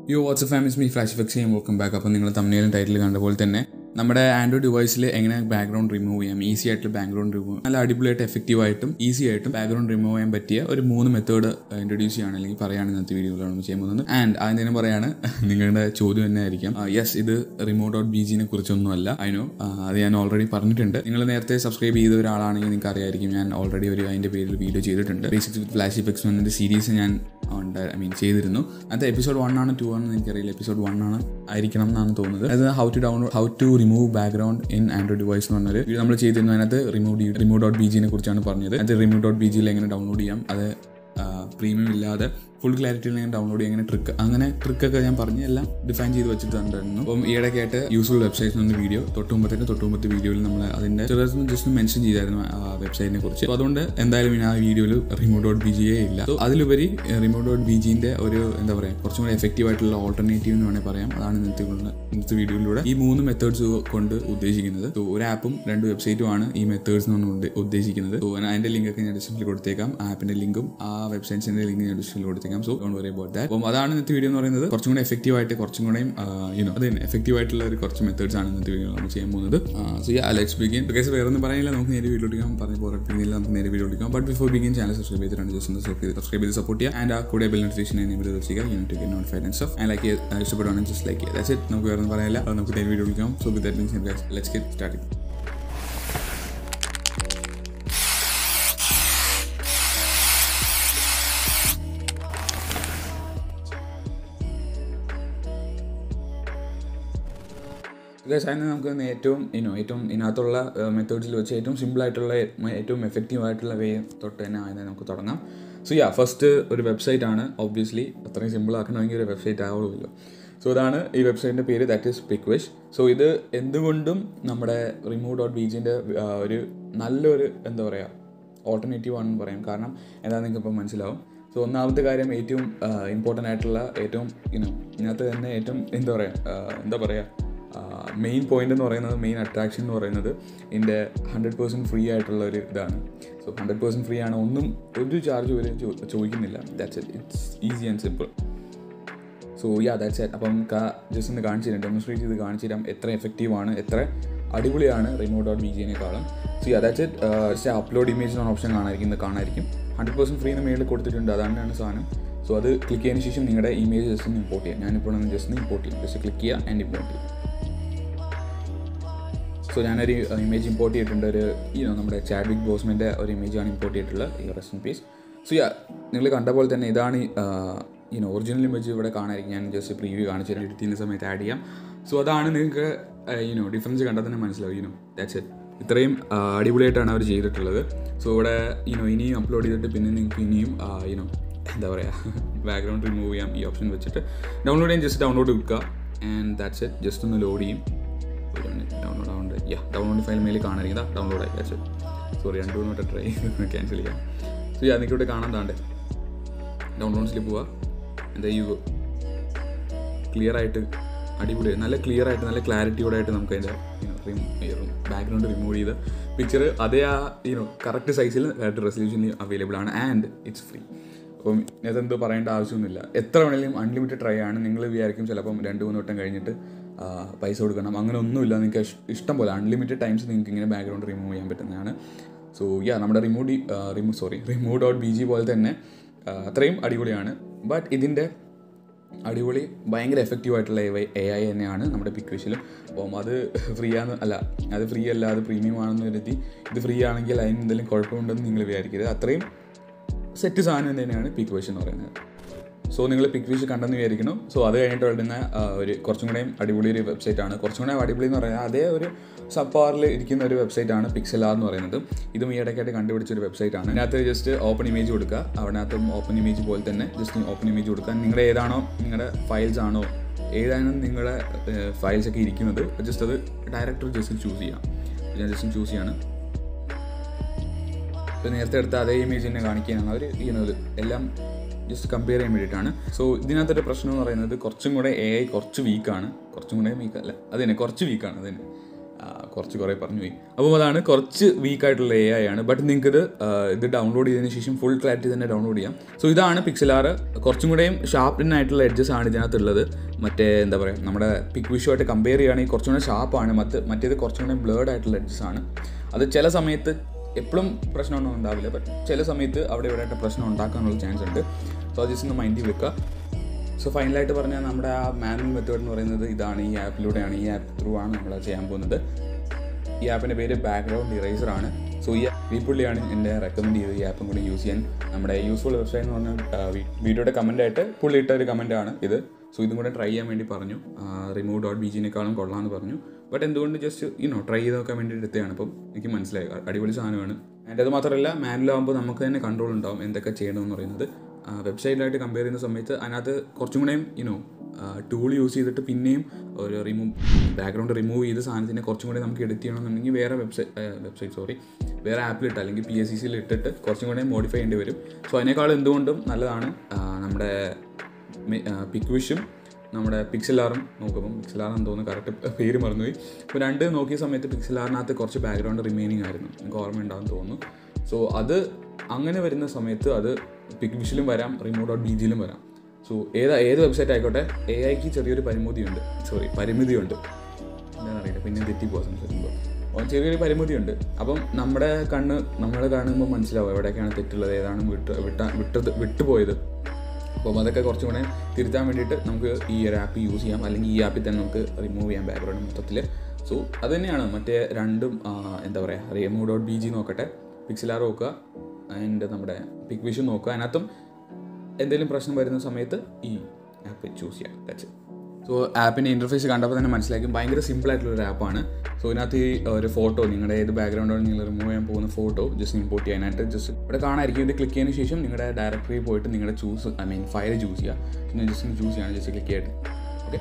യോ what's up fam it's me flash effects ചെയ്യും welcome back അപ്പോൾ നിങ്ങൾ തമ്മിലും ടൈറ്റിൽ കണ്ട പോലെ തന്നെ നമ്മുടെ ആൻഡ്രോയിഡ് ഡിവൈസിൽ എങ്ങനെ ബാക്ക്ഗ്രൗണ്ട് റിമൂവ് ചെയ്യാം ഈസി ആയിട്ട് ബാക്ക്ഗ്രൗണ്ട് റിമൂവ് നല്ല അടിപൊളിയായിട്ട് എഫക്റ്റീവ് ആയിട്ടും ഈസി ആയിട്ടും ബാക്ക്ഗ്രൗണ്ട് റിമൂവ് ചെയ്യാൻ പറ്റിയ ഒരു മൂന്ന് മെത്തേഡ് ഇൻട്രൊഡ്യൂസ് ചെയ്യുകയാണ് അല്ലെങ്കിൽ പറയാണ് ഇന്നത്തെ വീഡിയോയിലാണ് നമ്മൾ ചെയ്യാൻ പോകുന്നത് ആൻഡ് ആദ്യം തന്നെ പറയാണ് നിങ്ങളുടെ ചോദ്യം തന്നെ ആയിരിക്കാം യെസ് ഇത് റിമൂവ് ഡോട്ട് ബി ജിനെ കുറിച്ചൊന്നുമല്ല അതിനോ അത് ഞാൻ ഓൾറെഡി പറഞ്ഞിട്ടുണ്ട് നിങ്ങൾ നേരത്തെ സബ്സ്ക്രൈബ് ചെയ്ത ഒരാളാണെങ്കിൽ നിങ്ങൾക്ക് അറിയായിരിക്കും ഞാൻ ഓൾറെഡി ഒരു അതിൻ്റെ പേരിൽ വീഡിയോ ചെയ്തിട്ടുണ്ട് ബേസിക്സ് വിത്ത് ഫ്ലാഷ് ഇഫക്ട്സ് എന്നതിൻ്റെ സീരീസ് ഞാൻ ഉണ്ട് ഐ മീൻ ചെയ്തിരുന്നു അത് എപ്പിസോഡ് വൺ ആണ് ടു ആണെന്ന് എനിക്കറിയില്ല എപ്പിസോഡ് വൺ ആണ് ആയിരിക്കണം എന്നാണ് തോന്നുന്നത് അത് how to download how to remove background in android device എന്ന് പറഞ്ഞൊരു വീഡിയോ നമ്മൾ ചെയ്തിരുന്നു അതിനകത്ത് റിമൂവ് റിമൂവ് ഡോട്ട് ബി ജിനെ കുറിച്ചാണ് പറഞ്ഞത് അത് റിമൂവ് ഡോട്ട് ബി ജിയിൽ എങ്ങനെ ഡൗൺലോഡ് ചെയ്യാം അത് പ്രീമിയം ഇല്ലാതെ ഫുൾ ക്ലാരിറ്റിയിൽ ഞാൻ ഡൗൺലോഡ് ചെയ്യാൻ എങ്ങനെ ട്രിക്ക് അങ്ങനെ ട്രിക്കൊക്കെ ഞാൻ പറഞ്ഞ് എല്ലാം ഡിഫൈൻ ചെയ്ത് വെച്ചിട്ടുണ്ടായിരുന്നു അപ്പം ഈയിടയ്ക്കായിട്ട് യൂസ്ഫുൾ വെബ്സൈറ്റ് എന്ന വീഡിയോ തൊട്ടുമുമ്പത്തെ തൊട്ടുമുമ്പത്തെ വീഡിയോയിൽ നമ്മൾ അതിൻ്റെ ചെറുതൊന്ന് ജസ്റ്റ് മെൻഷൻ ചെയ്തായിരുന്നു ആ വെബ്സൈറ്റിനെ കുറിച്ച് അപ്പോൾ അതുകൊണ്ട് എന്തായാലും ഇനി ആ വീഡിയോയിൽ റിമോട്ട് ഡോട്ട് ബി ജിയേ ഇല്ല സോ അതിലുപരി റിമോട്ട് ഡോട്ട് ബി ജിൻ്റെ ഒരു എന്താ പറയുക കുറച്ചും കൂടി എഫക്റ്റീവ് ആയിട്ടുള്ള ഓൾട്ടർനേറ്റീവ് എന്ന് വേണമെങ്കിൽ പറയാം അതാണ് ഇന്നത്തെ ഇന്നത്തെ വീഡിയോയിലൂടെ ഈ മൂന്ന് മെത്തേഡ്സ് കൊണ്ട് ഉദ്ദേശിക്കുന്നത് സോ ഒരു ആപ്പും രണ്ട് വെബ്സൈറ്റും ആണ് ഈ മെത്തേഡ്സ് കൊണ്ട് ഉദ്ദേശിക്കുന്നത് സോ അതിൻ്റെ ലിങ്ക് ഒക്കെ ഞാൻ ഡിസ്ക്രിപ്ഷനിൽ കൊടുത്തേക്കാം ആപ്പിൻ്റെ ലിങ്കും ആ വെബ്സൈറ്റ്സിൻ്റെ ലിങ്ക് ഞാൻ ഡിസ്ക്രിപ്ഷനിൽ കൊടുത്തേക്കാം so don't worry about that അപ്പം അതാണ് ഇന്നത്തെ വീഡിയോ എന്ന് പറയുന്നത് കുറച്ചും കൂടെ എഫക്റ്റീവ് ആയിട്ട് കുറച്ചും കൂടെയും യുനോ അത് തന്നെ എഫക്റ്റീവ് ആയിട്ടുള്ള ഒരു കുറച്ച് മെത്തേഡ്സ് ആണ് ഇന്നത്തെ വീഡിയോ നമ്മൾ ചെയ്യാൻ പോകുന്നത് so yeah let's begin cause വേറെ ഒന്നും പറയാനില്ല നമുക്ക് നേരെ വീഡിയോ എടുക്കാം പറഞ്ഞ് പോരട്ടില്ല നമുക്ക് നേരെ വീഡിയോ എടുക്കാം but before begin channel subscribe ചെയ്തിട്ടാണ് ജസ്റ്റ് ഒന്ന് സബ്സ്ക്രൈബ് ചെയ്ത് സപ്പോർട്ട് ചെയ്യുക ആൻഡ് ആ കൂടെ ബെൽ നോട്ടിഫിക്കേഷൻ എനേബിൾ ചെയ്ത് വെച്ചിരിക്കുക you need get notified and stuff and like ഇഷ്ടപ്പെടുവാണെങ്കിൽ ജസ്റ്റ് ലൈക്ക് ദാറ്റ്സ് ഇറ്റ് നമുക്ക് വേറെ ഒന്നും പറയാനില്ല അത് നമുക്ക് നേരെ വീഡിയോ എടുക്കാം so with that means let's get starting guys അതിന് നമുക്ക് ഏറ്റവും ഇനോ ഏറ്റവും ഇതിനകത്തുള്ള മെത്തേഡ്സിൽ വെച്ച് ഏറ്റവും സിമ്പിൾ ആയിട്ടുള്ള ഏറ്റവും എഫക്റ്റീവ് ആയിട്ടുള്ള വേ തൊട്ട് തന്നെ അതിനെ നമുക്ക് തുടങ്ങാം സോ യാ ഫസ്റ്റ് ഒരു വെബ്സൈറ്റ് ആണ് ഒബ്വിയസ്ലി അത്രയും സിമ്പിൾ ആക്കണമെങ്കിൽ ഒരു വെബ്സൈറ്റ് ആവുള്ളൂ സോ ഇതാണ് ഈ വെബ്സൈറ്റിൻ്റെ പേര് ദാറ്റ് ഈസ് പിക്വിഷ് സോ ഇത് എന്തുകൊണ്ടും നമ്മുടെ റിമൂവ് ഡോട്ട് ബീജിൻ്റെ ഒരു നല്ലൊരു എന്താ പറയുക ഓൾട്ടർനേറ്റീവ് ആണെന്ന് പറയാം കാരണം എന്താണെന്ന് നിങ്ങൾക്ക് ഇപ്പോൾ മനസ്സിലാവും സോ ഒന്നാമത്തെ കാര്യം ഏറ്റവും ഇമ്പോർട്ടൻ്റ് ആയിട്ടുള്ള ഏറ്റവും ഇനോ ഇതിനകത്ത് തന്നെ ഏറ്റവും എന്താ പറയുക എന്താ പറയുക മെയിൻ പോയിന്റ് എന്ന് പറയുന്നത് മെയിൻ അട്രാക്ഷൻ എന്ന് പറയുന്നത് ഇതിൻ്റെ ഹൺഡ്രഡ് പേഴ്സൻറ്റ് ഫ്രീ ആയിട്ടുള്ള ഒരു ഇതാണ് സോ ഹൺഡ്രഡ് പേഴ്സൻറ്റ് ഫ്രീ ആണ് ഒന്നും ഒരു ചാർജ് വരെ ചോദിക്കുന്നില്ല that's it it's easy and simple so yeah that's it അപ്പം ജസ്റ്റ് ഒന്ന് കാണിച്ചു തരാം ഡെമോൺസ്ട്രേറ്റ് ചെയ്ത് കാണിച്ചു തരാം എത്ര എഫക്റ്റീവാണ് എത്ര അടിപൊളിയാണ് റിമോട്ട് ഡോട്ട് ബി ജിനേക്കാളും so yeah that's it just upload image എന്ന ഓപ്ഷൻ കാണാതിരിക്കുന്നത് കാണായിരിക്കും ഹൺഡ്രഡ് പേഴ്സൻറ്റ് ഫ്രീ എന്ന് മേളിൽ കൊടുത്തിട്ടുണ്ട് അതാണ് സാധനം സോ അത് ക്ലിക്ക് ചെയ്തതിന് ശേഷം നിങ്ങളുടെ ഇമേജ് ജസ്റ്റ് ഒന്ന് ഇമ്പോർട്ട് ചെയ്യാം ഞാനിപ്പോൾ ഒന്ന് ജസ്റ്റ് ഒന്ന് ഇമ്പോർട്ട് ചെയ്യും ജസ്റ്റ് ക്ലിക്ക് ചെയ്യുക ആൻഡ് ഇമ്പോർട്ട് ചെയ്യും സോ ഞാനൊരു ഇമേജ് ഇമ്പോർട്ട് ചെയ്തിട്ടുണ്ട് ഒരു ഈ നമ്മുടെ ചാഡ്വിക് ബോസ്മിൻ്റെ ഒരു ഇമേജാണ് ഇമ്പോർട്ട് ചെയ്തിട്ടുള്ളത് ഈ rest in peace so yeah നിങ്ങൾ കണ്ട പോലെ തന്നെ ഇതാണ് ഈ ഒറിജിനൽ ഇമേജ് ഇവിടെ കാണാതിരിക്കും ഞാൻ ജസ്റ്റ് പ്രീവ്യൂ കാണിച്ചു തരാം എഡിറ്റ് ചെയ്യുന്ന സമയത്ത് ആഡ് ചെയ്യാം സോ അതാണ് നിങ്ങൾക്ക് യുനോ ഡിഫറൻസ് കണ്ടാൽ തന്നെ മനസ്സിലാവും യുനോ ദാറ്റ്സ് ഇറ്റ് ഇത്രയും അടിപൊളിയായിട്ടാണ് അവർ ചെയ്തിട്ടുള്ളത് സോ ഇവിടെ യുനോ ഇനിയും അപ്ലോഡ് ചെയ്തിട്ട് പിന്നെ നിങ്ങൾക്ക് ഇനിയും യുനോ എന്താ പറയുക ബാക്ക്ഗ്രൗണ്ട് റിമൂവ് ചെയ്യാം ഈ ഓപ്ഷൻ വെച്ചിട്ട് ഡൗൺലോഡ് ചെയ്യാൻ ജസ്റ്റ് ഡൗൺലോഡ് വെക്കുക ആൻഡ് ദാറ്റ്സ് ഇറ്റ് ജസ്റ്റ് ഒന്ന് ലോഡ് ചെയ്യും ഒരു മിനിറ്റ് ഡൗൺലോഡ് ആവുന്നുണ്ട് യാ ഡൗൺലോഡ് ഫയൽ മേലിൽ കാണാനിരിക്കുക ഡൗൺലോഡ് ആയി വെച്ച് സോറി രണ്ട് മൂന്ന് വട്ടം ട്രൈ ക്യാൻസൽ ചെയ്യാം സോ യാ നിങ്ങൾക്ക് ഇവിടെ കാണാൻ താണ്ട് ഡൗൺലോഡ്സിൽ പോവുക എന്താ യു ക്ലിയർ ആയിട്ട് അടിപൊളി നല്ല ക്ലിയർ ആയിട്ട് നല്ല ക്ലാരിറ്റിയോടെ ആയിട്ട് നമുക്ക് അതിൻ്റെ ബാക്ക്ഗ്രൗണ്ട് റിമൂവ് ചെയ്ത് പിക്ചർ അതേ ആ യുനോ കറക്റ്റ് സൈസിൽ കറക്റ്റ് റെസൊല്യൂഷനിൽ അവൈലബിൾ ആണ് ആൻഡ് ഇറ്റ്സ് ഫ്രീ അപ്പം ഇതെന്തോ പറയേണ്ട ആവശ്യമൊന്നുമില്ല എത്ര വേണമെങ്കിലും അൺലിമിറ്റഡ് ട്രൈ ആണ് നിങ്ങൾ വിചാരിക്കും ചിലപ്പം രണ്ട് മൂന്ന് വട്ടം കഴിഞ്ഞിട്ട് പൈസ കൊടുക്കണം അങ്ങനെ ഒന്നുമില്ല നിങ്ങൾക്ക് ഇഷ്ടം പോലെ അൺലിമിറ്റഡ് ടൈംസ് നിങ്ങൾക്ക് ഇങ്ങനെ ബാക്ക്ഗ്രൗണ്ട് റിമൂവ് ചെയ്യാൻ പറ്റുന്നതാണ് സോ യാ നമ്മുടെ remove remove sorry remove dot b g പോലെ തന്നെ അത്രയും അടിപൊളിയാണ് ബട്ട് ഇതിൻ്റെ അടിപൊളി ഭയങ്കര എഫക്റ്റീവ് ആയിട്ടുള്ള എ ഐ തന്നെയാണ് നമ്മുടെ പിക്വിഷിലും അപ്പം അത് ഫ്രീ ആണ് അല്ല അത് ഫ്രീ അല്ല അത് പ്രീമിയം ആണെന്ന് കരുതി ഇത് ഫ്രീ ആണെങ്കിൽ അതിന് എന്തെങ്കിലും കുഴപ്പമുണ്ടെന്ന് നിങ്ങൾ വിചാരിക്കരുത് അത്രയും സെറ്റ് സാധനം തന്നെയാണ് പിക് വിഷ് എന്ന് പറയുന്നത് സോ നിങ്ങൾ പിക് വിഷ് കണ്ടെന്ന് വിചാരിക്കണം സോ അത് കഴിഞ്ഞിട്ട് വരുന്ന ഒരു കുറച്ചും കൂടെയും അടിപൊളി ഒരു വെബ്സൈറ്റ് ആണ് കുറച്ചും കൂടെ അടിപൊളി എന്ന് പറയുന്നത് അതേ ഒരു സബ് പവറിൽ ഇരിക്കുന്ന ഒരു വെബ്സൈറ്റ് ആണ് പിക്സലാർ എന്ന് പറയുന്നത് ഇതും ഈ ഇടയ്ക്കായിട്ട് കണ്ടുപിടിച്ച ഒരു വെബ്സൈറ്റ് ആണ് അതിനകത്ത് ജസ്റ്റ് ഓപ്പൺ ഇമേജ് കൊടുക്കുക അതിനകത്തും ഓപ്പൺ ഇമേജ് പോലെ തന്നെ ജസ്റ്റ് ഓപ്പൺ ഇമേജ് കൊടുക്കുക നിങ്ങളുടെ ഏതാണോ നിങ്ങളുടെ ഫയൽസ് ആണോ ഏതാണ് നിങ്ങളുടെ ഫയൽസ് ഒക്കെ ഇരിക്കുന്നത് ജസ്റ്റ് അത് ഡയറക്ടർ ജസ്റ്റ് ചൂസ് ചെയ്യാം ഞാൻ ജസ്റ്റ് ചൂസ് ചെയ്യാണ് ഇപ്പോൾ നേരത്തെ എടുത്ത അതേ ഇമേജ് തന്നെ കാണിക്കാനാണ് അവർ ചെയ്യുന്നത് എല്ലാം ജസ്റ്റ് കമ്പയർ ചെയ്യാൻ വേണ്ടിയിട്ടാണ് സോ ഇതിനകത്തൊരു പ്രശ്നം എന്ന് പറയുന്നത് കുറച്ചും കൂടെ എ ഐ കുറച്ച് വീക്കാണ് കുറച്ചും കൂടെ വീക്ക് അല്ല അത് തന്നെ കുറച്ച് വീക്കാണ് അത് തന്നെ ആ, കുറച്ച് കുറേ പറഞ്ഞു പോയി അപ്പോൾ അതാണ് കുറച്ച് വീക്കായിട്ടുള്ള എ ഐ ആണ് ബട്ട് നിങ്ങൾക്ക് ഇത് ആ, ഇത് ഡൗൺലോഡ് ചെയ്തതിന് ശേഷം ഫുൾ ക്ലാരിറ്റി തന്നെ ഡൗൺലോഡ് ചെയ്യാം സോ ഇതാണ് പിക്സലാർ കുറച്ചും കൂടെയും ഷാർപ്പിൻ ആയിട്ടുള്ള എഡ്ജസ് ആണ് ഇതിനകത്തുള്ളത് മറ്റേ എന്താ പറയുക നമ്മുടെ പിക് വിഷുമായിട്ട് കമ്പയർ ചെയ്യുകയാണെങ്കിൽ കുറച്ചും കൂടെ ഷാർപ്പാണ് മറ്റ് മറ്റേത് കുറച്ചും കൂടെ ബ്ലേഡ് ആയിട്ടുള്ള എഡ്ജസ് ആണ് അത് ചില സമയത്ത് എപ്പോഴും പ്രശ്നമൊന്നും ഉണ്ടാവില്ല ബട്ട് ചില സമയത്ത് അവിടെ ഇവിടെ ആയിട്ട് പ്രശ്നം ഉണ്ടാക്കാനുള്ള ചാൻസ് ഉണ്ട് സോ അത് ജസ്റ്റ് ഒന്ന് മൈൻഡിൽ വെക്കുക സോ ഫൈനലായിട്ട് പറഞ്ഞാൽ നമ്മുടെ ആ മാനുവൽ മെത്തേഡ് എന്ന് പറയുന്നത് ഇതാണ് ഈ ആപ്പിലൂടെയാണ് ഈ ആപ്പ് ത്രൂ ആണ് നമ്മൾ ചെയ്യാൻ പോകുന്നത് ഈ ആപ്പിൻ്റെ പേര് ബാക്ക്ഗ്രൗണ്ട് ഇറേസർ ആണ് സോ ഈ ഈ പുള്ളിയാണ് എൻ്റെ റെക്കമെൻഡ് ചെയ്തത് ഈ ആപ്പും കൂടി യൂസ് ചെയ്യാൻ നമ്മുടെ യൂസ്ഫുൾ വെബ്സൈറ്റ് എന്ന് പറഞ്ഞാൽ വീഡിയോയുടെ കമൻ്റായിട്ട് പുള്ളി ഇട്ട ഒരു കമൻ്റാണ് ഇത് സോ ഇതും കൂടെ ട്രൈ ചെയ്യാൻ വേണ്ടി പറഞ്ഞു റിമൂവ് ഡോട്ട് ബി ജിനേക്കാളും കൊള്ളാമെന്ന് പറഞ്ഞു ബട്ട് എന്തുകൊണ്ട് ജസ്റ്റ് യുനോ ട്രൈ ചെയ്ത് നോക്കാൻ വേണ്ടി എടുത്തതാണ് അപ്പം എനിക്ക് മനസ്സിലായി അടിപൊളി സാധനമാണ് എൻ്റെ അത് മാത്രമല്ല മാനുവൽ ആകുമ്പോൾ നമുക്ക് തന്നെ കൺട്രോൾ ഉണ്ടാവും എന്തൊക്കെ ചെയ്യണമെന്ന് പറയുന്നത് വെബ്സൈറ്റിലായിട്ട് കമ്പയർ ചെയ്യുന്ന സമയത്ത് അതിനകത്ത് കുറച്ചും കൂടെയും യുനോ ടൂൾ യൂസ് ചെയ്തിട്ട് പിന്നെയും ഒരു റിമൂവ് ബാക്ക്ഗ്രൗണ്ട് റിമൂവ് ചെയ്ത സാധനത്തിനെ കുറച്ചും കൂടി നമുക്ക് എഡിറ്റ് ചെയ്യണമെന്നുണ്ടെങ്കിൽ വേറെ വെബ്സൈറ്റ് വെബ്സൈറ്റ് സോറി വേറെ ആപ്പിലിട്ട് അല്ലെങ്കിൽ പി എസ് സി സിയിൽ ഇട്ടിട്ട് കുറച്ചും കൂടെ മോഡിഫൈ ചെയ്യേണ്ടി വരും സോ അതിനേക്കാൾ എന്തുകൊണ്ടും നല്ലതാണ് ആ, നമ്മുടെ പിക് വിഷും നമ്മുടെ പിക്സലാറും നോക്കുമ്പോൾ പിക്സലാർ എന്ന് തോന്നുന്നു കറക്റ്റ് പേര് മറന്നുപോയി അപ്പോൾ രണ്ട് നോക്കിയ സമയത്ത് പിക്സലാറിനകത്ത് കുറച്ച് ബാക്ക്ഗ്രൗണ്ട് റിമൈനിങ് ആയിരുന്നു എനിക്ക് ഓർമ്മയുണ്ടാകും തോന്നുന്നു സോ അത് അങ്ങനെ വരുന്ന സമയത്ത് അത് പിക് വിഷിലും വരാം റിമോട്ട് ഡോട്ട് ബി ജിയിലും വരാം സോ ഏതാ ഏത് വെബ്സൈറ്റ് ആയിക്കോട്ടെ എ ഐക്ക് ചെറിയൊരു പരിമിതിയുണ്ട് സോറി പരിമിതിയുണ്ട് എന്താണെന്നറിയില്ല പിന്നെ തെറ്റിപ്പോകാൻ സംസാരിക്കുമ്പോൾ അപ്പോൾ ചെറിയൊരു പരിമിതിയുണ്ട് അപ്പം നമ്മുടെ കണ്ണ് നമ്മൾ കാണുമ്പോൾ മനസ്സിലാവും എവിടെയൊക്കെയാണ് തെറ്റുള്ളത് ഏതാണ് വിട്ട് വിട്ട വിട്ടത് വിട്ടുപോയത് അപ്പം അതൊക്കെ കുറച്ചും കൂടെ തിരുത്താൻ വേണ്ടിയിട്ട് നമുക്ക് ഈ ഒരു ആപ്പ് യൂസ് ചെയ്യാം അല്ലെങ്കിൽ ഈ ആപ്പിൽ തന്നെ നമുക്ക് റിമൂവ് ചെയ്യാം ബാക്ക്ഗ്രൗണ്ട് മൊത്തത്തിൽ സോ അത് തന്നെയാണ് മറ്റേ രണ്ടും ആ, എന്താ പറയുക റിമൂവ് ഡോട്ട് ബി ജി നോക്കട്ടെ പിക്സലാർ നോക്കുക ആൻഡ് നമ്മുടെ പിക് വിഷൻ നോക്കുക അതിനകത്തും എന്തെങ്കിലും പ്രശ്നം വരുന്ന സമയത്ത് ഈ ആപ്പ് ചൂസ് ചെയ്യാം ദാറ്റ്സ് സോ ആപ്പിൻ്റെ ഇൻ്റർഫേസ് കണ്ടപ്പോൾ തന്നെ മനസ്സിലാക്കും ഭയങ്കര സിമ്പിൾ ആയിട്ടുള്ള ഒരു ആപ്പാണ് സോ ഇതിനകത്ത് ഈ ഒരു ഫോട്ടോ നിങ്ങളുടെ ഏത് ബാക്ക്ഗ്രൗണ്ടാണ് നിങ്ങൾ റിമൂവ് ചെയ്യാൻ പോകുന്ന ഫോട്ടോ ജസ്റ്റ് ഇമ്പോർട്ട് ചെയ്യാനായിട്ട് ജസ്റ്റ് ഇവിടെ കാണാമായിരിക്കും ഇത് ക്ലിക്ക് ചെയ്തതിന് ശേഷം നിങ്ങളുടെ ഡയറക്ടറി പോയിട്ട് നിങ്ങളുടെ choose I mean file choose ചെയ്യുക പിന്നെ ജസ്റ്റ് ചൂസ് ചെയ്യാണ് ജസ്റ്റ് ക്ലിക്ക് ചെയ്തിട്ട് ഓക്കെ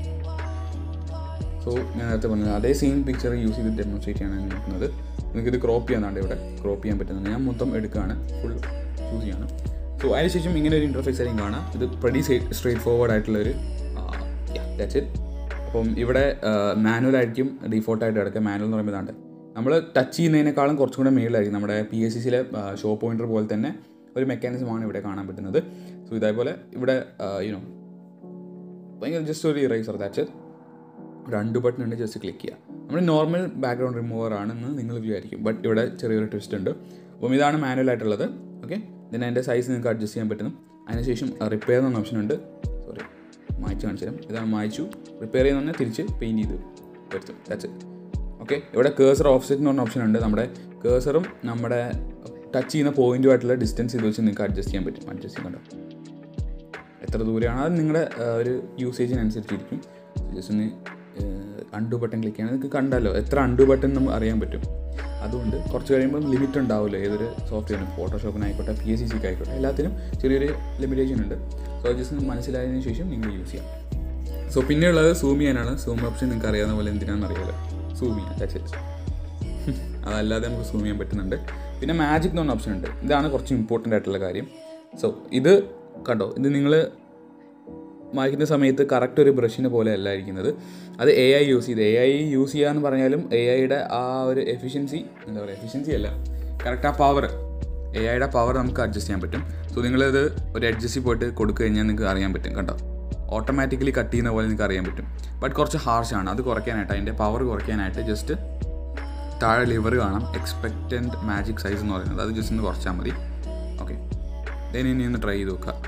സോ ഞാൻ നേരത്തെ പറഞ്ഞത് അതേ സെയിം പിക്ചർ യൂസ് ചെയ്ത് ഡെമോൺസ്ട്രേറ്റ് ചെയ്യാനാണ് നോക്കുന്നത് നിങ്ങൾക്ക് ഇത് ക്രോപ്പ് ചെയ്യാനാണ്ട് ഇവിടെ ക്രോപ്പ് ചെയ്യാൻ പറ്റുന്നത് ഞാൻ മൊത്തം എടുക്കുകയാണ് ഫുൾ ചൂസ് ചെയ്യാണ് സോ അതിനുശേഷം ഇങ്ങനെ ഒരു ഇൻ്റർഫേസ് ആയിരിക്കും കാണാം ഇത് പ്രതി സ്ട്രേറ്റ് ഫോർവേഡ് ആയിട്ടുള്ളൊരു ദാറ്റ്സ് ഇറ്റ് അപ്പം ഇവിടെ മാനുവൽ ആയിരിക്കും ഡീഫോൾട്ടായിട്ട് കിടക്കുക മാനുവൽ എന്ന് പറയുമ്പോൾ ഇതാണ്ട് നമ്മൾ ടച്ച് ചെയ്യുന്നതിനേക്കാളും കുറച്ചും കൂടെ മേളിലായിരിക്കും നമ്മുടെ പി എസ് സി സിയിലെ ഷോ പോയിന്റർ പോലെ തന്നെ ഒരു മെക്കാനിസമാണ് ഇവിടെ കാണാൻ പറ്റുന്നത് സോ ഇതേപോലെ ഇവിടെ യുനോ ഭയങ്കര ജസ്റ്റ് ഒരു ഇറേസർ ദാറ്റ്സ് ഇറ്റ് രണ്ട് ബട്ടൺ ഉണ്ട് ജസ്റ്റ് ക്ലിക്ക് ചെയ്യുക നമ്മൾ നോർമൽ ബാക്ക്ഗ്രൗണ്ട് റിമൂവർ ആണെന്ന് നിങ്ങൾ വിചാരിക്കും ബട്ട് ഇവിടെ ചെറിയൊരു ട്വിസ്റ്റ് ഉണ്ട് അപ്പം ഇതാണ് മാനുവൽ ആയിട്ടുള്ളത് ഓക്കെ ഇതിന് അതിൻ്റെ സൈസ് നിങ്ങൾക്ക് അഡ്ജസ്റ്റ് ചെയ്യാൻ പറ്റുന്നു അതിനുശേഷം റിപ്പയർ എന്ന ഓപ്ഷൻ ഉണ്ട് സോറി മായ്ച്ച് കാണിച്ചു തരാം ഇതാണ് മായ്ച്ചു റിപ്പയർ ചെയ്യുന്ന തിരിച്ച് പെയിൻറ്റ് ചെയ്ത് വരുത്തും ദാറ്റ്സ് ഓക്കെ ഇവിടെ കേസർ ഓഫ്സെറ്റ് എന്ന് പറഞ്ഞ ഓപ്ഷൻ ഉണ്ട് നമ്മുടെ കേസറും നമ്മുടെ ടച്ച് ചെയ്യുന്ന പോയിന്റുമായിട്ടുള്ള ഡിസ്റ്റൻസ് ഇത് വെച്ച് നിങ്ങൾക്ക് അഡ്ജസ്റ്റ് ചെയ്യാൻ പറ്റും അഡ്ജസ്റ്റ് ചെയ്യാൻ കണ്ടോ എത്ര ദൂരെയാണ് അത് നിങ്ങളുടെ ആ, ഒരു യൂസേജിനനുസരിച്ചിരിക്കും ജസ്റ്റ് ഒന്ന് അണ്ടു ബട്ടൺ ക്ലിക്ക് ചെയ്യണം നിങ്ങൾക്ക് കണ്ടല്ലോ എത്ര അണ്ടു ബട്ടൺ നമുക്ക് അറിയാൻ പറ്റും അതുകൊണ്ട് കുറച്ച് കഴിയുമ്പോൾ ലിമിറ്റ് ഉണ്ടാവില്ല ഏതൊരു സോഫ്റ്റ്വെയറിനും ഫോട്ടോഷോപ്പിനായിക്കോട്ടെ പി എസ് സി സിക്ക് ആയിക്കോട്ടെ എല്ലാത്തിനും ചെറിയൊരു ലിമിറ്റേഷൻ ഉണ്ട് സോ അത് ജസ്റ്റ് മനസ്സിലായതിനു ശേഷം നിങ്ങൾ യൂസ് ചെയ്യാം സോ പിന്നെയുള്ളത് സൂം ചെയ്യാനാണ് സൂം ഓപ്ഷൻ നിങ്ങൾക്ക് അറിയാവുന്ന പോലെ എന്തിനാണെന്ന് അറിയാലോ സൂം ചെയ്യാം ദാറ്റ്സ് ഇറ്റ് അതല്ലാതെ നമുക്ക് സൂം ചെയ്യാൻ പറ്റുന്നുണ്ട് പിന്നെ മാജിക് എന്ന് പറഞ്ഞ ഓപ്ഷൻ ഉണ്ട് ഇതാണ് കുറച്ച് ഇമ്പോർട്ടൻ്റ് ആയിട്ടുള്ള കാര്യം സോ ഇത് കണ്ടോ ഇത് നിങ്ങൾ മായ്ക്കുന്ന സമയത്ത് കറക്റ്റ് ഒരു ബ്രഷിന് പോലെ അല്ല ഇരിക്കുന്നത് അത് എ ഐ യൂസ് ചെയ്ത് എ ഐ യൂസ് ചെയ്യുക എന്ന് പറഞ്ഞാലും എ ഐയുടെ ആ ഒരു എഫിഷ്യൻസി എന്താ പറയുക എഫിഷ്യൻസി അല്ല കറക്റ്റ് ആ പവർ എ ഐയുടെ പവർ നമുക്ക് അഡ്ജസ്റ്റ് ചെയ്യാൻ പറ്റും സോ നിങ്ങളിത് ഒരു അഡ്ജസ്റ്റ് പോയിട്ട് കൊടുത്തു കഴിഞ്ഞാൽ നിങ്ങൾക്ക് അറിയാൻ പറ്റും കണ്ടോ ഓട്ടോമാറ്റിക്കലി കട്ട് ചെയ്യുന്ന പോലെ നിങ്ങൾക്ക് അറിയാൻ പറ്റും ബട്ട് കുറച്ച് ഹാർഷാണ് അത് കുറയ്ക്കാനായിട്ട് അതിൻ്റെ പവർ കുറയ്ക്കാനായിട്ട് ജസ്റ്റ് താഴെ ലിവർ കാണാം എക്സ്പെക്റ്റൻറ്റ് മാജിക് സൈസ് എന്ന് പറയുന്നത് അത് ജസ്റ്റ് ഒന്ന് കുറച്ചാൽ മതി ഓക്കെ ദെൻ ഇനി ഒന്ന് ട്രൈ ചെയ്ത് നോക്കുക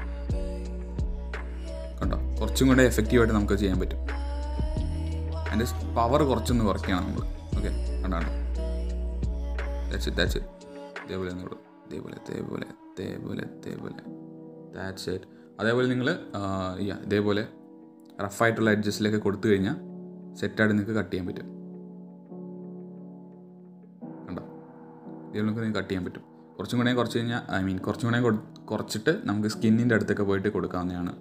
കണ്ടോ കുറച്ചും കൂടെ എഫക്റ്റീവായിട്ട് നമുക്ക് ചെയ്യാൻ പറ്റും അതിൻ്റെ പവർ കുറച്ചൊന്ന് കുറയ്ക്കണം നമ്മൾ ഓക്കെ കണ്ടോ കണ്ടോ ദാറ്റ്സ് ഇറ്റ് ദാറ്റ്സ് ഇറ്റ് ഇതേപോലെ ഒന്നുകൂടെ ഇതേപോലെ ഇതേപോലെ ഇതേപോലെ ഇതേപോലെ ദാറ്റ്സ് ഇറ്റ് അതേപോലെ നിങ്ങൾ ഇതേപോലെ റഫായിട്ടുള്ള അഡ്ജസ്റ്റിലൊക്കെ കൊടുത്തു കഴിഞ്ഞാൽ സെറ്റായിട്ട് നിങ്ങൾക്ക് കട്ട് ചെയ്യാൻ പറ്റും കണ്ടോ ഇതേപോലെ നിങ്ങൾക്ക് കട്ട് ചെയ്യാൻ പറ്റും കുറച്ചും കൂടെ കുറച്ച് കഴിഞ്ഞാൽ ഐ മീൻ കുറച്ചും കൂടെ കൊടു- കുറച്ചിട്ട് നമുക്ക് സ്കിന്നിൻ്റെ അടുത്തൊക്കെ പോയിട്ട് കൊടുക്കാവുന്നതാണ്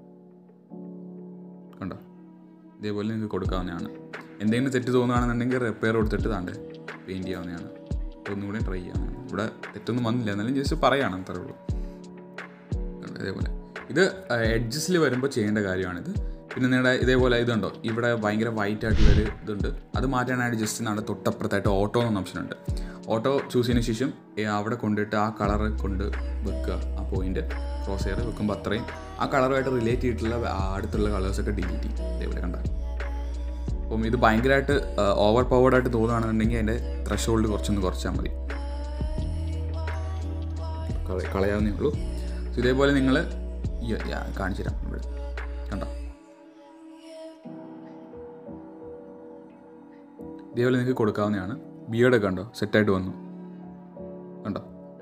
കണ്ടോ ഇതേപോലെ നിങ്ങൾക്ക് കൊടുക്കാവുന്നതാണ് എന്തെങ്കിലും തെറ്റ് തോന്നുകയാണെന്നുണ്ടെങ്കിൽ റിപ്പയർ കൊടുത്തിട്ട് താണ്ട് പെയിൻറ്റ് ചെയ്യാവുന്നതാണ് ഒന്നുകൂടി ട്രൈ ചെയ്യാവുന്നതാണ് ഇവിടെ തെറ്റൊന്നും വന്നില്ല എന്നാലും ജസ്റ്റ് പറയാണ് അത്രേ ഉള്ളൂ കണ്ടോ, ഇതേപോലെ ഇത് എഡ്ജസ്റ്റിൽ വരുമ്പോൾ ചെയ്യേണ്ട കാര്യമാണിത് പിന്നെ നിങ്ങളുടെ ഇതേപോലെ ഇതുണ്ടോ ഇവിടെ ഭയങ്കര വൈറ്റ് ആയിട്ടുള്ളൊരു ഇതുണ്ട് അത് മാറ്റാനായിട്ട് ജസ്റ്റ് നമ്മുടെ തൊട്ടപ്പുറത്തായിട്ട് ഓട്ടോ എന്ന ഓപ്ഷൻ ഉണ്ട് ഓട്ടോ ചൂസ് ചെയ്തതിന് ശേഷം ഏ, അവിടെ കൊണ്ടിട്ട് ആ കളർ കൊണ്ട് വെക്കുക ആ പോയിന്റ് ക്രോസ് ചെയ്ത് വെക്കുമ്പോൾ അത്രയും ആ കളറുമായിട്ട് റിലേറ്റ് ചെയ്തിട്ടുള്ള ആ അടുത്തുള്ള കളേഴ്സൊക്കെ ഡിലീറ്റ് ചെയ്യും ഇതേപോലെ കണ്ട അപ്പം ഇത് ഭയങ്കരമായിട്ട് ഓവർ പവേർഡായിട്ട് തോന്നുകയാണെന്നുണ്ടെങ്കിൽ അതിൻ്റെ ത്രഷോൾഡ് കുറച്ചൊന്ന് കുറച്ചാൽ മതി കള- കളയാവുന്നേ ഉള്ളൂ So ഇതേപോലെ നിങ്ങൾ കാണിച്ചു തരാം ഇവിടെ കണ്ടോ ഇതേപോലെ നിങ്ങൾക്ക് കൊടുക്കാവുന്നതാണ് ബിയേഡൊക്കെ കണ്ടോ സെറ്റായിട്ട് വന്നു കണ്ടോ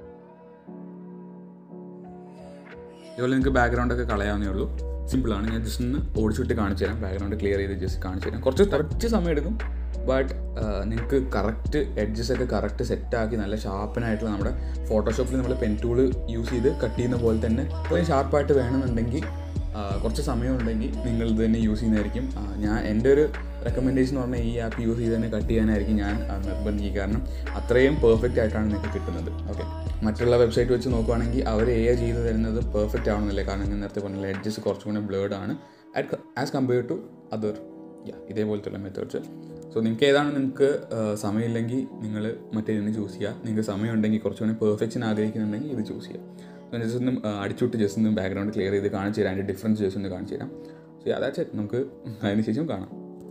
ഇതുപോലെ നിങ്ങൾക്ക് ബാക്ക്ഗ്രൗണ്ടൊക്കെ കളയാവുന്നേ ഉള്ളൂ സിമ്പിളാണ് ഞാൻ ജസ്റ്റ് ഒന്ന് ഓടിച്ചിട്ട് കാണിച്ചു തരാം ബാക്ക്ഗ്രൗണ്ട് ക്ലിയർ ചെയ്ത് ജസ്റ്റ് കാണിച്ചു തരാം കുറച്ച് കുറച്ച് സമയം എടുക്കും ബട്ട് നിങ്ങൾക്ക് കറക്റ്റ് എഡ്ജസ് ഒക്കെ കറക്റ്റ് സെറ്റാക്കി നല്ല ഷാർപ്പനായിട്ടുള്ള നമ്മുടെ ഫോട്ടോഷോപ്പിൽ നമ്മൾ പെൻ ടൂൾ യൂസ് ചെയ്ത് കട്ട് ചെയ്യുന്ന പോലെ തന്നെ അത്രയും ഷാർപ്പായിട്ട് വേണമെന്നുണ്ടെങ്കിൽ ആ, കുറച്ച് സമയം ഉണ്ടെങ്കിൽ നിങ്ങൾ ഇത് തന്നെ യൂസ് ചെയ്യുന്നതായിരിക്കും ആ, ഞാൻ എൻ്റെ ഒരു റെക്കമെൻഡേഷൻ എന്ന് പറഞ്ഞാൽ ഈ ആപ്പ് യൂസ് ചെയ്ത് തന്നെ കട്ട് ചെയ്യാനായിരിക്കും ഞാൻ ആ, നിർബന്ധിക്കുക കാരണം അത്രയും പെർഫെക്റ്റ് ആയിട്ടാണ് നിങ്ങൾക്ക് കിട്ടുന്നത് ഓക്കെ മറ്റുള്ള വെബ്സൈറ്റ് വെച്ച് നോക്കുവാണെങ്കിൽ അവർ എ ചെയ്ത് തരുന്നത് പെർഫെക്റ്റ് ആവണമെന്നില്ല കാരണം ഞാൻ നേരത്തെ പറഞ്ഞ എഡ്ജസ് കുറച്ചും കൂടി ബ്ലേഡ് ആണ് as compared to other yeah ഇതേപോലത്തെ മെത്തേഡ്സ് സോ നിങ്ങൾക്ക് ഏതാണ് നിങ്ങൾക്ക് സമയമില്ലെങ്കിൽ നിങ്ങൾ മറ്റേതിന് ചൂസ് ചെയ്യുക നിങ്ങൾക്ക് സമയമുണ്ടെങ്കിൽ കുറച്ചുകൂടി പെർഫെക്ഷൻ ആഗ്രഹിക്കുന്നുണ്ടെങ്കിൽ ഇത് ചൂസ് ചെയ്യുക സോ ജസ്റ്റ് ഒന്ന് അടിച്ചുവിട്ട് ജസ്റ്റ് ഒന്ന് ബാക്ക്ഗ്രൗണ്ട് ക്ലിയർ ചെയ്ത് കാണിച്ചു തരാം അതിൻ്റെ ഡിഫറൻസ് ജസ്റ്റ് ഒന്ന് കാണിച്ചു തരാം സോ അതാ നമുക്ക് അതിന് ശേഷം കാണാം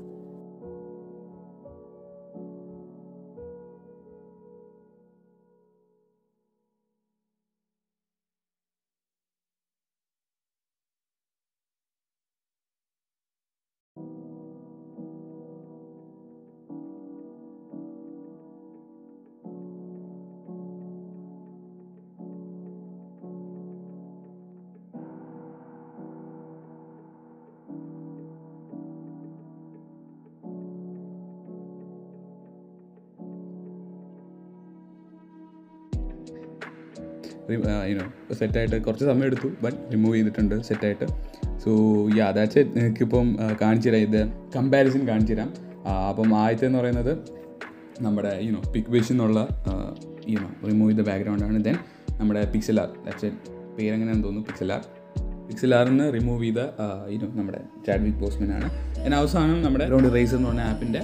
യുനോ സെറ്റായിട്ട് കുറച്ച് സമയം എടുത്തു ബട്ട് റിമൂവ് ചെയ്തിട്ടുണ്ട് സെറ്റായിട്ട് സോ യാ ദാറ്റ്സ് ഇറ്റ് നിങ്ങൾക്കിപ്പം കാണിച്ചു തരാം ഇത് കമ്പാരിസൺ കാണിച്ചു തരാം ആ, അപ്പം ആദ്യത്തെ എന്ന് പറയുന്നത് നമ്മുടെ യുനോ പിക് വിഷ് എന്നുള്ള യുനോ റിമൂവ് ചെയ്ത ബാക്ക്ഗ്രൗണ്ടാണ് ദെൻ നമ്മുടെ പിക്സലാർ ദാറ്റ്സ് ഇറ്റ് പേരെങ്ങനെയാണെന്ന് തോന്നുന്നു പിക്സലാർ പിക്സലാറിന്ന് റിമൂവ് ചെയ്ത യുനോ നമ്മുടെ ചാഡ്വിക് ബോസ്മൻ ആണ് ഞാൻ അവസാനം നമ്മുടെ ഗ്രൗണ്ട് റേസർ എന്ന് പറഞ്ഞ ആപ്പിൻ്റെ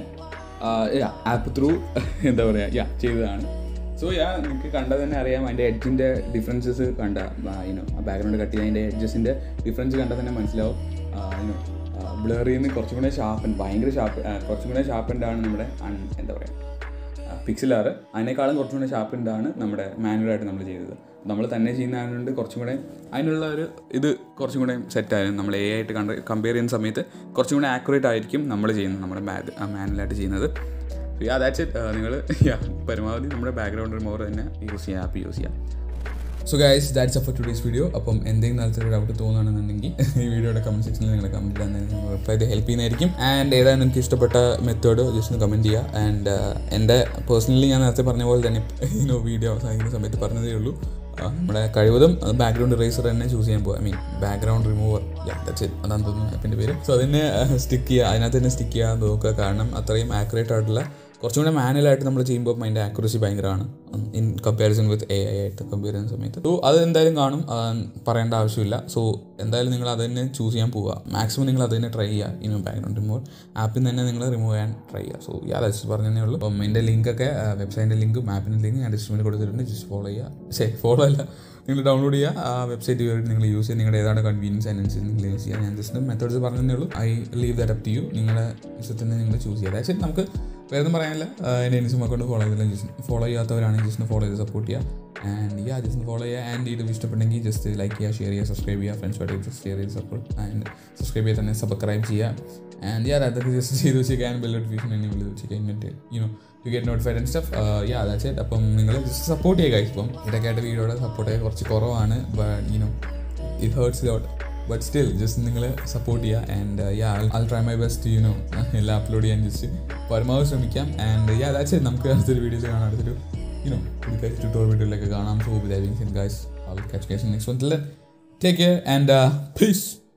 ആപ്പ് ത്രൂ എന്താ പറയുക യാ ചെയ്തതാണ് സോ യാ നിങ്ങൾക്ക് കണ്ടത് തന്നെ അറിയാം അതിൻ്റെ എഡ്ജിൻ്റെ ഡിഫറൻസസ് കണ്ട യുനോ ആ ബാക്ക്ഗ്രൗണ്ട് കട്ട് ചെയ്ത് അതിൻ്റെ എഡ്ജസിൻ്റെ ഡിഫറൻസ് കണ്ടാൽ തന്നെ മനസ്സിലാവും യുനോ ബ്ലറിൽ നിന്ന് കുറച്ചും കൂടെ ഷാർപ്പൻ ഭയങ്കര ഷാർപ്പ് കുറച്ചും കൂടെ ഷാർപ്പൻഡ് ആണ് നമ്മുടെ un- എന്താ പറയുക പിക്സലാർ അതിനേക്കാളും കുറച്ചും കൂടെ ഷാർപ്പൻഡ് ആണ് നമ്മുടെ മാനുവലായിട്ട് നമ്മൾ ചെയ്തത് നമ്മൾ തന്നെ ചെയ്യുന്നതുകൊണ്ട് കുറച്ചും കൂടെ അതിനുള്ള ഒരു ഇത് കുറച്ചും കൂടെ സെറ്റായിരുന്നു നമ്മൾ എ ആയിട്ട് കണ്ട കമ്പയർ ചെയ്യുന്ന സമയത്ത് കുറച്ചും കൂടെ ആക്യുറേറ്റ് ആയിരിക്കും നമ്മൾ ചെയ്യുന്നത് നമ്മുടെ മാത് മാനുവലായിട്ട് ചെയ്യുന്നത് യാ ദാറ്റ്സ് ഇറ്റ് നിങ്ങൾ യാ പരമാവധി നമ്മുടെ ബാക്ക്ഗ്രൗണ്ട് റിമൂവർ തന്നെ യൂസ് ചെയ്യാം ആപ്പ് യൂസ് ചെയ്യാം so guys that's of today's video അപ്പം എന്തെങ്കിലും തരത്തിലൊരു ഡൗട്ട് തോന്നുകയാണെന്നുണ്ടെങ്കിൽ ഈ വീഡിയോയുടെ കമൻറ്റ് സെക്ഷനിൽ നിങ്ങൾ കമൻറ്റ് ചെയ്യാൻ റിപ്ലൈ ചെയ്ത് ഹെൽപ്പ് ചെയ്യുന്നതായിരിക്കും ആൻഡ് ഏതാണ് നിങ്ങൾക്ക് ഇഷ്ടപ്പെട്ട മെത്തേഡ് ജസ്റ്റ് ഒന്ന് കമൻറ്റ് ചെയ്യുക ആൻഡ് എൻ്റെ പേഴ്സണലി ഞാൻ നേരത്തെ പറഞ്ഞ പോലെ തന്നെ ഇനോ വീഡിയോ അവസാനിക്കുന്ന സമയത്ത് പറഞ്ഞതേ ഉള്ളൂ ആ, നമ്മുടെ കഴിവതും ബാക്ക്ഗ്രൗണ്ട് റേസർ തന്നെ ചൂസ് ചെയ്യാൻ പോകും I mean background remover that's it അതാണ് തോന്നുന്നു ആപ്പിൻ്റെ പേര് സോ അതിനെ സ്റ്റിക്ക് ചെയ്യുക അതിനകത്ത് തന്നെ സ്റ്റിക്ക് ചെയ്യാൻ നോക്കുക കാരണം അത്രയും ആക്യുറേറ്റ് ആയിട്ടുള്ള കുറച്ചും കൂടെ മാനുവലായിട്ട് നമ്മൾ ചെയ്യുമ്പോൾ അതിൻ്റെ ആക്യുറസി ഭയങ്കരമാണ് in comparison with A I ആയിട്ട് കമ്പയർ ചെയ്യുന്ന സമയത്ത് സോ അത് എന്തായാലും കാണും ആ, പറയേണ്ട ആവശ്യമില്ല സോ എന്തായാലും നിങ്ങൾ അത് തന്നെ ചൂസ് ചെയ്യാൻ പോവുക മാക്സിമം നിങ്ങൾ അത് തന്നെ ട്രൈ ചെയ്യുക ഇനി ബാക്ക്ഗ്രൗണ്ട് റിമൂവ് ആപ്പിൽ നിന്ന് തന്നെ നിങ്ങൾ റിമൂവ് ചെയ്യാൻ ട്രൈ ചെയ്യുക സോ യാ ജസ്റ്റ് പറഞ്ഞതേ ഉള്ളൂ അപ്പം എൻ്റെ ലിങ്കൊക്കെ വെബ്സൈറ്റിൻ്റെ ലിങ്ക് മാപ്പിൻ്റെ ലിങ്ക് ഞാൻ ഡിസ്ക്രിപ്ഷനിൽ കൊടുത്തിട്ടുണ്ട് ജസ്റ്റ് ഫോളോ ചെയ്യുക ശരി ഫോളോ അല്ല നിങ്ങൾ ഡൗൺലോഡ് ചെയ്യുക ആ വെബ്സൈറ്റ് കയറി നിങ്ങൾ യൂസ് ചെയ്യുക നിങ്ങളുടെ ഏതാണ് കൺവീനിയൻസ് അതിനനുസരിച്ച് നിങ്ങൾ യൂസ് ചെയ്യുക ഞാൻ ജസ്റ്റ് മെത്തേഡ്സ് പറഞ്ഞതേ ഉള്ളൂ I leave that up to you നിങ്ങളുടെ ഇഷ്ടത്തിന് നിങ്ങൾ ചൂസ് ചെയ്യുക അതായത് നമുക്ക് വേറെ ഒന്നും പറയാനില്ല ആ, എൻ്റെ ഇൻസ്റ്റും അക്കൗണ്ട് ഫോളോ ചെയ്തില്ല ജസ്റ്റ് ഫോളോ ചെയ്യാത്തവരാണെങ്കിൽ ജസ്റ്റ് ഫോളോ ചെയ്ത് സപ്പോർട്ട് ചെയ്യുക ആൻഡ് യാ ജസ്റ്റ് ഫോളോ ചെയ്യുക ആൻഡ് ഇത് ഇഷ്ടപ്പെട്ടെങ്കിൽ ജസ്റ്റ് ലൈക്ക് ചെയ്യുക ഷെയർ ചെയ്യുക സബ്സ്ക്രൈബ് ചെയ്യുക ഫ്രണ്ട്സുമായിട്ട് ജസ്റ്റ് ഷെയർ ചെയ്ത് സപ്പോർട്ട് ആൻഡ് സബ്സ്ക്രൈബ് ചെയ്ത് തന്നെ സബ്സ്ക്രൈബ് ചെയ്യുക ആൻഡ് യാ അതൊക്കെ ജസ്റ്റ് ചെയ്ത് വെച്ചേക്കാൻ ബെൽ നോട്ടിഫിക്കേഷൻ എന്നെ വിളിച്ച് വെച്ചേക്കാൻ എന്നിട്ട് you know to get notified and stuff yeah that's it അപ്പം നിങ്ങൾ ജസ്റ്റ് സപ്പോർട്ട് ചെയ്യുക ഇപ്പം ഇടയ്ക്കായിട്ട് വീഡിയോയുടെ സപ്പോർട്ട് കുറച്ച് കുറവാണ് you know it hurts lot but still just നിങ്ങൾ സപ്പോർട്ട് ചെയ്യുക and yeah I try my best you know എല്ലാം അപ്ലോഡ് ചെയ്യാൻ ജസ്റ്റ് പരമാവധി ശ്രമിക്കാം ആൻഡ് യാ ദാറ്റ്സ് ഇറ്റ് നമുക്ക് അടുത്തൊരു വീഡിയോസ് കാണാം അടുത്തൊരു യു നോ പുതിയ ട്യൂട്ടോറിയൽ വീഡിയോയിലൊക്കെ കാണാം so with guys I will catch guys in next one till then take care and uh, peace